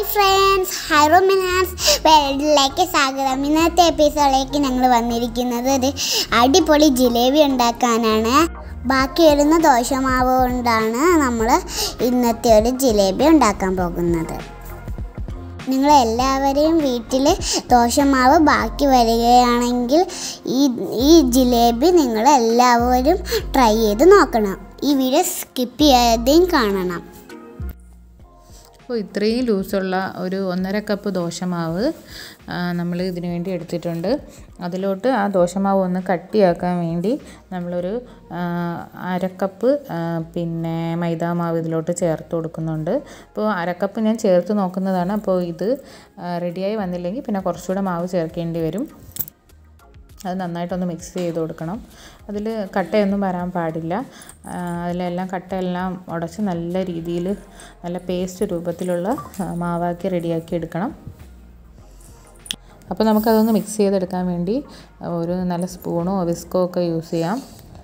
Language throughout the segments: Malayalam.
ഹായ് ഫ്രണ്ട്സ് ഹൈറോ മിനാസ് വേൾഡിലേക്ക് സ്വാഗതം ഇന്നത്തെ എപ്പിസോഡിലേക്ക് ഞങ്ങൾ വന്നിരിക്കുന്നത് ഒരു അടിപൊളി ജിലേബി ഉണ്ടാക്കാനാണ് ബാക്കി വരുന്ന ദോശമാവ് കൊണ്ടാണ് നമ്മൾ ഇന്നത്തെ ഒരു ജിലേബി ഉണ്ടാക്കാൻ പോകുന്നത് നിങ്ങൾ എല്ലാവരെയും വീട്ടിൽ ദോശമാവ് ബാക്കി വരികയാണെങ്കിൽ ഈ ഈ ജിലേബി നിങ്ങൾ എല്ലാവരും ട്രൈ ചെയ്ത് നോക്കണം ഈ വീഡിയോ സ്കിപ്പ് ചെയ്യാതെയും കാണണം അപ്പോൾ ഇത്രയും ലൂസുള്ള ഒരു ഒന്നര കപ്പ് ദോശമാവ് നമ്മൾ ഇതിനു വേണ്ടി എടുത്തിട്ടുണ്ട് അതിലോട്ട് ആ ദോശമാവ് ഒന്ന് കട്ടിയാക്കാൻ വേണ്ടി നമ്മളൊരു ആ, അരക്കപ്പ് ആ, പിന്നെ മൈദാമാവ് ഇതിലോട്ട് ചേർത്ത് കൊടുക്കുന്നുണ്ട് അപ്പോൾ അരക്കപ്പ് ഞാൻ ചേർത്ത് നോക്കുന്നതാണ് അപ്പോൾ ഇത് ആ, റെഡിയായി വന്നില്ലെങ്കിൽ പിന്നെ കുറച്ചുകൂടെ മാവ് ചേർക്കേണ്ടി വരും അത് നന്നായിട്ടൊന്ന് മിക്സ് ചെയ്ത് കൊടുക്കണം അതിൽ കട്ടയൊന്നും വരാൻ പാടില്ല ആ, അതിലെല്ലാം കട്ടയെല്ലാം ഉടച്ച് നല്ല രീതിയിൽ നല്ല പേസ്റ്റ് രൂപത്തിലുള്ള ആ, മാവാക്കി റെഡിയാക്കി എടുക്കണം അപ്പോൾ നമുക്കതൊന്ന് മിക്സ് ചെയ്തെടുക്കാൻ വേണ്ടി ഒരു നല്ല സ്പൂണോ വിസ്കോ ഒക്കെ യൂസ് ചെയ്യാം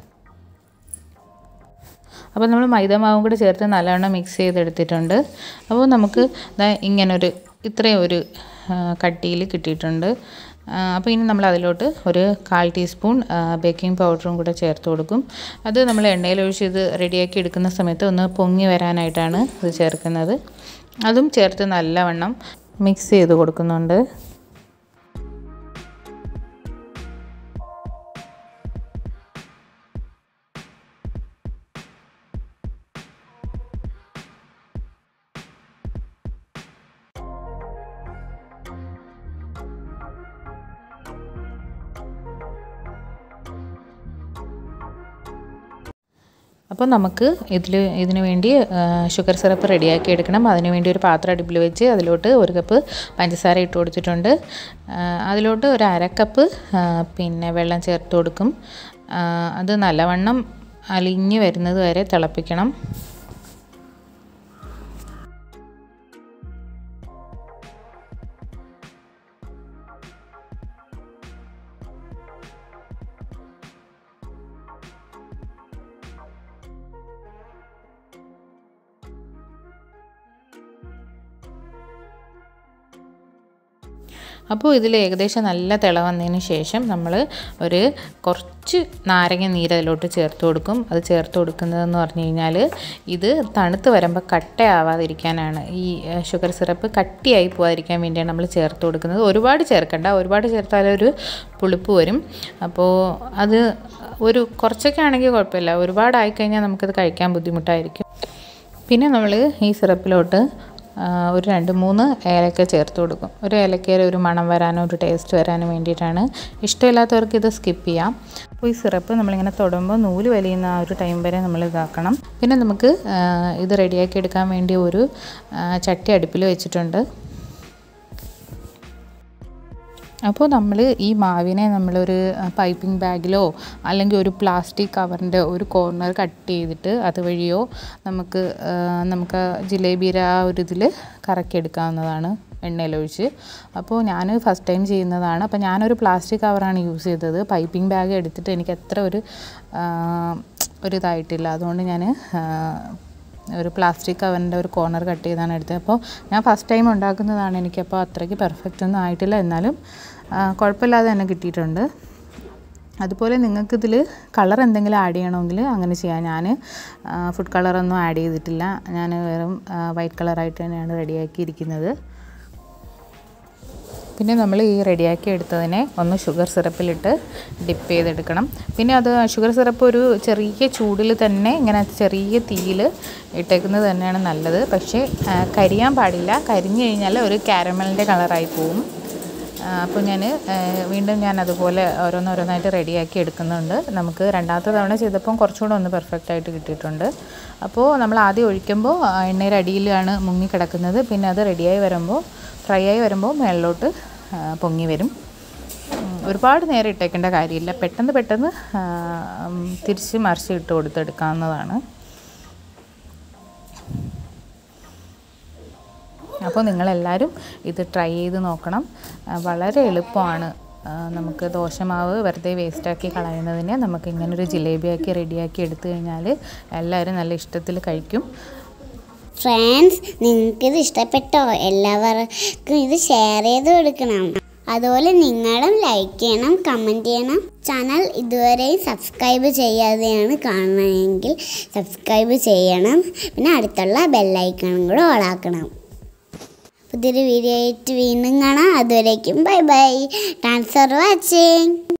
അപ്പോൾ നമ്മൾ മൈദമാവും കൂടെ ചേർത്ത് നല്ലവണ്ണം മിക്സ് ചെയ്തെടുത്തിട്ടുണ്ട് അപ്പോൾ നമുക്ക് ദാ ഇങ്ങനൊരു ഇത്രയും ഒരു കട്ടിയിൽ കിട്ടിയിട്ടുണ്ട് ആ, അപ്പോൾ ഇനി നമ്മൾ അതിലോട്ട് ഒരു കാൽ ടീസ്പൂൺ ബേക്കിംഗ് പൗഡറും കൂടെ ചേർത്ത് കൊടുക്കും അത് നമ്മൾ എണ്ണയിൽ ഒഴിച്ച് ഇത് റെഡിയാക്കി എടുക്കുന്ന സമയത്ത് ഒന്ന് പൊങ്ങി വരാനായിട്ടാണ് ഇത് ചേർക്കുന്നത് അതും ചേർത്ത് നല്ലവണ്ണം മിക്സ് ചെയ്ത് കൊടുക്കുന്നുണ്ട് അപ്പോൾ നമുക്ക് ഇതിൽ ഇതിന് വേണ്ടി ആ, ഷുഗർ സിറപ്പ് റെഡിയാക്കി എടുക്കണം അതിന് വേണ്ടി ഒരു പാത്രം അടുപ്പിൽ വെച്ച് അതിലോട്ട് ഒരു കപ്പ് പഞ്ചസാര ഇട്ട് കൊടുത്തിട്ടുണ്ട് ആ, അതിലോട്ട് ഒരു അര കപ്പ് ആ, പിന്നെ വെള്ളം ചേർത്ത് കൊടുക്കും ആ, അത് നല്ലവണ്ണം അലിഞ്ഞ് വരുന്നത് വരെ തിളപ്പിക്കണം അപ്പോൾ ഇതിൽ ഏകദേശം നല്ല തിള വന്നതിന് ശേഷം നമ്മൾ ഒരു കുറച്ച് നാരങ്ങ നീര് അതിലോട്ട് ചേർത്ത് കൊടുക്കും അത് ചേർത്ത് കൊടുക്കുന്നതെന്ന് പറഞ്ഞു കഴിഞ്ഞാൽ ഇത് തണുത്ത് വരുമ്പോൾ കട്ടയാവാതിരിക്കാനാണ് ഈ ഏഹ്, ഷുഗർ സിറപ്പ് കട്ടിയായി പോകാതിരിക്കാൻ വേണ്ടിയാണ് നമ്മൾ ചേർത്ത് കൊടുക്കുന്നത് ഒരുപാട് ചേർക്കണ്ട ഒരുപാട് ചേർത്താൽ ഒരു പുളിപ്പ് വരും അപ്പോൾ അത് ഒരു കുറച്ചൊക്കെ ആണെങ്കിൽ കുഴപ്പമില്ല ഒരുപാടായി കഴിഞ്ഞാൽ നമുക്കത് കഴിക്കാൻ ബുദ്ധിമുട്ടായിരിക്കും പിന്നെ നമ്മൾ ഈ സിറപ്പിലോട്ട് ആ, ഒരു രണ്ട് മൂന്ന് ഏലക്ക ചേർത്ത് കൊടുക്കും ഒരു ഏലക്കയുടെ ഒരു മണം വരാനും ഒരു ടേസ്റ്റ് വരാനും വേണ്ടിയിട്ടാണ് ഇഷ്ടമില്ലാത്തവർക്ക് ഇത് സ്കിപ്പ് ചെയ്യാം അപ്പോൾ ഈ സിറപ്പ് നമ്മളിങ്ങനെ തൊടുമ്പോൾ നൂല് വലിയുന്ന ആ ഒരു ടൈം വരെ നമ്മൾ ഇതാക്കണം പിന്നെ നമുക്ക് ആ, ഇത് റെഡിയാക്കി എടുക്കാൻ വേണ്ടി ഒരു ആ, ചട്ടി അടുപ്പിൽ വെച്ചിട്ടുണ്ട് അപ്പോൾ നമ്മൾ ഈ മാവിനെ നമ്മളൊരു പൈപ്പിംഗ് ബാഗിലോ അല്ലെങ്കിൽ ഒരു പ്ലാസ്റ്റിക് കവറിൻ്റെ ഒരു കോർണർ കട്ട് ചെയ്തിട്ട് അതുവഴിയോ നമുക്ക് ആ, നമുക്ക് ജിലേബിയുടെ ആ ഒരു ഇതിൽ കറക്കിയെടുക്കാവുന്നതാണ് എണ്ണയിലൊഴിച്ച് അപ്പോൾ ഞാൻ ഫസ്റ്റ് ടൈം ചെയ്യുന്നതാണ് അപ്പോൾ ഞാനൊരു പ്ലാസ്റ്റിക് കവറാണ് യൂസ് ചെയ്തത് പൈപ്പിംഗ് ബാഗ് എടുത്തിട്ട് എനിക്ക് അത്ര ഒരു ആ, ഒരു ഇതായിട്ടില്ല അതുകൊണ്ട് ഞാൻ ഒരു പ്ലാസ്റ്റിക് കവറിൻ്റെ ഒരു കോർണർ കട്ട് ചെയ്താണ് എടുത്തത് അപ്പോൾ ഞാൻ ഫസ്റ്റ് ടൈം ഉണ്ടാക്കുന്നതാണ് എനിക്കപ്പോൾ അത്രയ്ക്ക് പെർഫെക്റ്റ് ഒന്നും ആയിട്ടില്ല എന്നാലും ആ, കുഴപ്പമില്ലാതെ തന്നെ കിട്ടിയിട്ടുണ്ട് അതുപോലെ നിങ്ങൾക്കിതിൽ കളർ എന്തെങ്കിലും ആഡ് ചെയ്യണമെങ്കിൽ അങ്ങനെ ചെയ്യാം ഞാൻ ഫുഡ് കളറൊന്നും ആഡ് ചെയ്തിട്ടില്ല ഞാൻ വെറും വൈറ്റ് കളറായിട്ട് തന്നെയാണ് റെഡിയാക്കിയിരിക്കുന്നത് പിന്നെ നമ്മൾ ഈ റെഡിയാക്കി എടുത്തതിനെ ഒന്ന് ഷുഗർ സിറപ്പിലിട്ട് ഡിപ്പ് ചെയ്തെടുക്കണം പിന്നെ അത് ഷുഗർ സിറപ്പ് ഒരു ചെറിയ ചൂടിൽ തന്നെ ഇങ്ങനെ ചെറിയ തീയിൽ ഇട്ടേക്കുന്നത് തന്നെയാണ് നല്ലത് പക്ഷേ ആ, കരിയാൻ പാടില്ല കരിഞ്ഞു കഴിഞ്ഞാൽ ഒരു കാരമലിൻ്റെ കളറായി പോവും ആ, അപ്പോൾ ഞാൻ വീണ്ടും ഞാൻ അതുപോലെ ഓരോന്നോരോന്നായിട്ട് റെഡിയാക്കി എടുക്കുന്നുണ്ട് നമുക്ക് രണ്ടാമത്തെ തവണ ചെയ്തപ്പം കുറച്ചുകൂടെ ഒന്ന് പെർഫെക്റ്റ് ആയിട്ട് കിട്ടിയിട്ടുണ്ട് അപ്പോൾ നമ്മൾ ആദ്യം ഒഴിക്കുമ്പോൾ ആ, എണ്ണയുടെ അടിയിലാണ് മുങ്ങിക്കിടക്കുന്നത് പിന്നെ അത് റെഡിയായി വരുമ്പോൾ ഫ്രൈ ആയി വരുമ്പോൾ മേളിലോട്ട് ആ, പൊങ്ങി വരും ഉം, ഒരുപാട് നേരം ഇട്ടേക്കേണ്ട കാര്യമില്ല പെട്ടെന്ന് പെട്ടെന്ന് ആ, ഉം, തിരിച്ച് മറിച്ച് ഇട്ട് കൊടുത്തെടുക്കാവുന്നതാണ് അപ്പോൾ നിങ്ങളെല്ലാവരും ഇത് ട്രൈ ചെയ്ത് നോക്കണം ആ, വളരെ എളുപ്പമാണ് ആ, നമുക്ക് ദോശമാവ് വെറുതെ വേസ്റ്റാക്കി കളയുന്നതിനെ നമുക്ക് ഇങ്ങനൊരു ജിലേബിയാക്കി റെഡിയാക്കി എടുത്തു കഴിഞ്ഞാൽ എല്ലാവരും നല്ല ഇഷ്ടത്തിൽ കഴിക്കും ഫ്രണ്ട്സ് നിങ്ങൾക്കിത് ഇഷ്ടപ്പെട്ടോ എല്ലാവർക്കും ഇത് ഷെയർ ചെയ്ത് കൊടുക്കണം അതുപോലെ നിങ്ങളും ലൈക്ക് ചെയ്യണം കമൻറ്റ് ചെയ്യണം ചാനൽ ഇതുവരെയും സബ്സ്ക്രൈബ് ചെയ്യാതെയാണ് കാണണമെങ്കിൽ സബ്സ്ക്രൈബ് ചെയ്യണം പിന്നെ അടുത്തുള്ള ബെല്ലൈക്കണും കൂടെ ഓളാക്കണം പുതിയൊരു വീഡിയോ ആയിട്ട് വീണ്ടും കാണാം അതുവരേക്കും bye bye thanks for watching